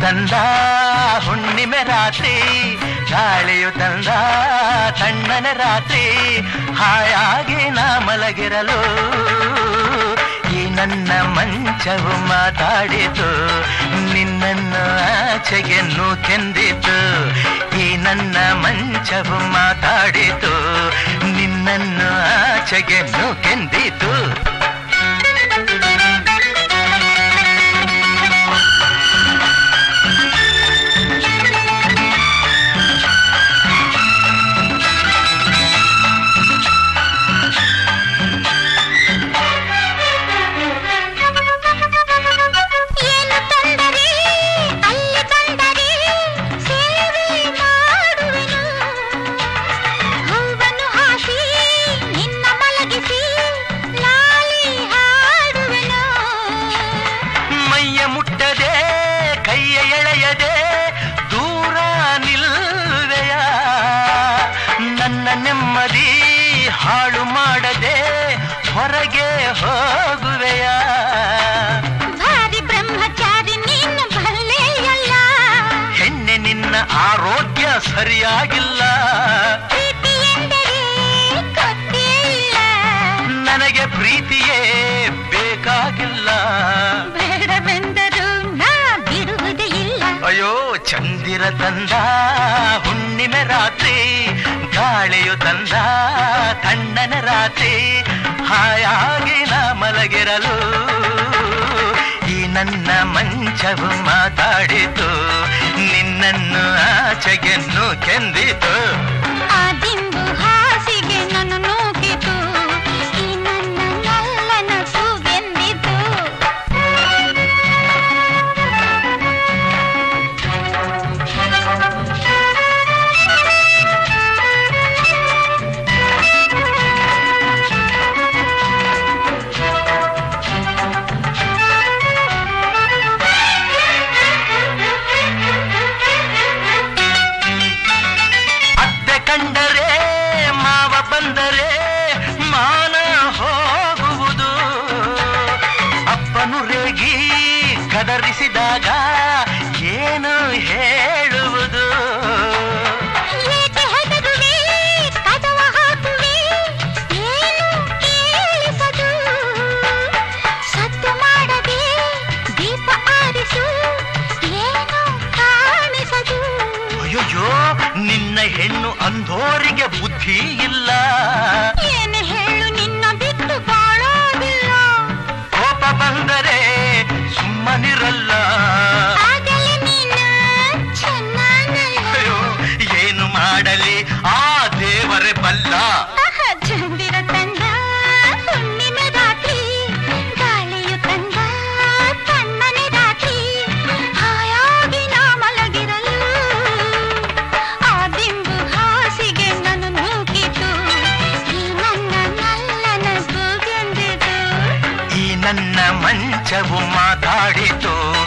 ತಂದ ಹುಣ್ಣಿಮೆ ರಾತ್ರಿ ಗಾಳಿಯು ತಂದ ತಣ್ಣನೆ ರಾತ್ರಿ ಹಾಯಾಗಿ ನಾ ಮಲಗಿರಲು ಈ ನನ್ನ ಮಂಚವು ಮಾತಾಡಿತು ನಿನ್ನನ್ನು ಆಚೆಗೆ ನೂಕೆಂದಿತು ಈ ನನ್ನ ಮಂಚವು ಮಾತಾಡಿತು ನಿನ್ನನ್ನು ಆಚೆಗೆ ನೂಕೆಂದಿತು ಏನು ತಂದರೆ ಅಲ್ಲಿ ತಂದರೆ ಸೇವೆ ಮಾಡುವೆನು ಹೂವನ್ನು ಹಾಸಿ ನಿನ್ನ ಮಲಗಿಸಿ ಲಾಲಿ ಹಾಡುವೆನು ಮೈಯ ಮುಟ್ಟದೆ ಕೈಯ ಎಳೆಯದೆ ದೂರ ನಿಲ್ಲುವೆಯ ನನ್ನ ನೆಮ್ಮದಿ ಹಾಳು ಮಾಡದೆ ಹೊರಗೆ ಹೋಗುವೆಯ ಭಾರಿ ಬ್ರಹ್ಮಚಾರಿ ನೀನು ಬಲ್ಲೆಯಲ್ಲ ಹೆಣ್ಣೆ ನಿನ್ನ ಆರೋಗ್ಯ ಸರಿಯಾಗಿಲ್ಲ ಪ್ರೀತಿ ಎಂದರೆ ಗೊತ್ತೇ ಇಲ್ಲ ನನಗೆ ಪ್ರೀತಿಯೇ ಬೇಕಾಗಿಲ್ಲ ಬೇಡವೆಂದರೂ ನಾ ಬಿಡುವುದೇ ಇಲ್ಲ ಅಯ್ಯೋ ಚಂದಿರ ತಂದ ಹುಣ್ಣಿಮೆ ರಾತ್ರಿ ಗಾಳಿಯು ತಂದ ತಣ್ಣನ ರಾತ್ರಿ ಹಾಯಾಗಿ ನಾ ಮಲಗಿರಲು ಈ ನನ್ನ ಮಂಚವು ಮಾತಾಡಿತು ನಿನ್ನನ್ನು ಆಚೆಗೆನ್ನು ಕೆಂದಿತು ಆ ದಿಂಬು ಹಾಸಿಗೆ ನನ್ನ ನೂಕಿತು ಈ ನನ್ನ ನಲ್ಲನ ಸುಗೆಂದಿತು ಅತ್ತೆ ಕಂಡರೆ ಮಾವ ಬಂದರೆ ಮಾನ ಹೋಗುವುದು ಅಪ್ಪನು ರೇಗಿ ಕದರಿಸಿದಾಗ ಏನು ಹೇಳುವುದು ಏಕೆ ಹೆದರುವೆ ಕದವ ಹಾಕುವೆ ಏನು ಕೇಳಿಸದು ಸದ್ದು ಮಾಡದೆ ದೀಪ ಆರಿಸು ಏನು ಕಾಣಿಸದು ಅಯ್ಯಯ್ಯೋ ನಿನ್ನ ಹೆಣ್ಣು ಅಂಧೋರಿಗೆ ಬುದ್ಧಿ ಇಲ್ಲ ಏನು ಹೇಳು ನಿನ್ನ ಬಿಟ್ಟು ಬಾಳೋದಿಲ್ಲ ಕೋಪ ಬಂದರೆ ಸುಮ್ಮನಿರಲ್ಲ ಆಗಲೇ ನೀನು ಚೆನ್ನಾಗಲ್ಲ ಅಯ್ಯೋ ಏನು ಮಾಡಲಿ ಆ ದೇವರೇ ಬಲ್ಲ ಆಹ, ಚಂದಿರ ತಂದ ಹುಣ್ಣಿಮೆ ರಾತ್ರಿ ಗಾಳಿಯು ತಂದ ತಣ್ಣನೆ ರಾತ್ರಿ ಹಾಯಾಗಿ ನಾ ಮಲಗಿರಲು ಆ ದಿಂಬು ಹಾಸಿಗೆ ನನ್ನ ನೂಕಿತು ಈ ನನ್ನ ನಲ್ಲನ ಕೂಗೆಂದಿತು ಈ ನನ್ನ ಮಂಚವು ಮಾತಾಡಿತು